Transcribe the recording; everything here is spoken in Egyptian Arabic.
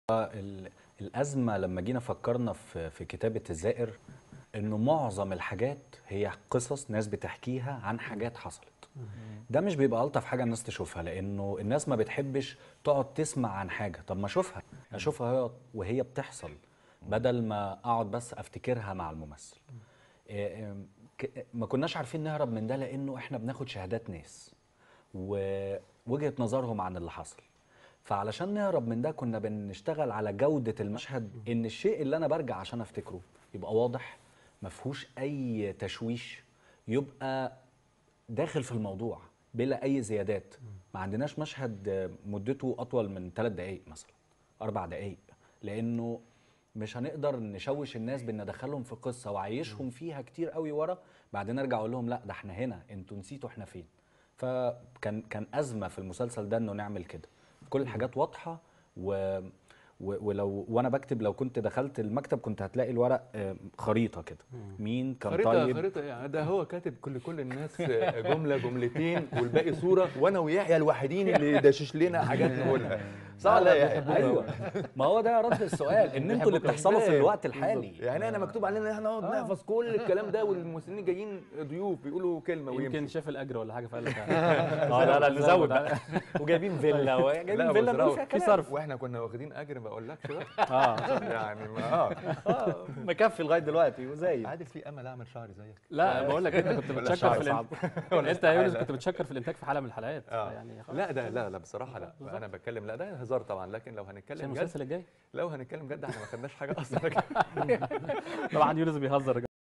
ال- الأزمة لما جينا فكرنا في في كتابة الزائر إنه معظم الحاجات هي قصص ناس بتحكيها عن حاجات حصلت ده مش بيبقى ألطف حاجة الناس تشوفها لأنه الناس ما بتحبش تقعد تسمع عن حاجة طب ما أشوفها أشوفها هي- وهي بتحصل بدل ما أقعد بس أفتكرها مع الممثل إيه، إيه، ك- ما كناش عارفين نهرب من ده لأنه إحنا بناخد شهادات ناس ووجهة نظرهم عن اللي حصل فعلشان نهرب من ده كنا بنشتغل على جودة المشهد ان الشيء اللي انا برجع عشان افتكره يبقى واضح ما فيهوش اي تشويش يبقى داخل في الموضوع بلا اي زيادات ما عندناش مشهد مدته اطول من ثلاث دقائق مثلا اربع دقائق لانه مش هنقدر نشوش الناس بان ندخلهم في قصه وعيشهم فيها كتير قوي ورا بعدين ارجع اقول لهم لا ده احنا هنا انتوا نسيتوا احنا فين فكان كان ازمه في المسلسل ده انه نعمل كده كل الحاجات واضحه و و- ولو وانا بكتب لو كنت دخلت المكتب كنت هتلاقي الورق آه، خريطه كده مين كان خريطة طيب خريطة يعني ده هو كاتب كل كل الناس جملة جملتين والباقي صورة وانا ويحيى الوحيدين اللي داشش لنا حاجات نقولها صح ولا يا يحيى؟ ايوه ما هو ده رد السؤال ان انتوا اللي بتحصلوا في الوقت الحالي يعني انا مكتوب علينا ان احنا نقعد نحفظ كل الكلام ده والممثلين جايين ضيوف بيقولوا كلمة يمكن ويمكن شاف الاجر ولا حاجه فقال لك اه لا لا نزود بقى وجايبين فيلا وجايبين لا فيلا بس نقول رو- فيها في كلام صرف واحنا كنا واخدين اجر ما اقولكش بقى اه يعني ما اه اه مكفي لغايه دلوقتي وزي عادل في امل اعمل شعري زيك لا بقول لك انت كنت بتشكر شعر في صعب. الانتاج انت يا يونس كنت بتشكر في الانتاج في حلقه من الحلقات اه يعني خلاص. لا ده لا لا بصراحه لا انا بتكلم لا ده هزار طبعا لكن لو عشان هنتكلم جد المسلسل الجاي لو هنتكلم جد احنا ما خدناش حاجه اصلا طبعا يونس بيهزر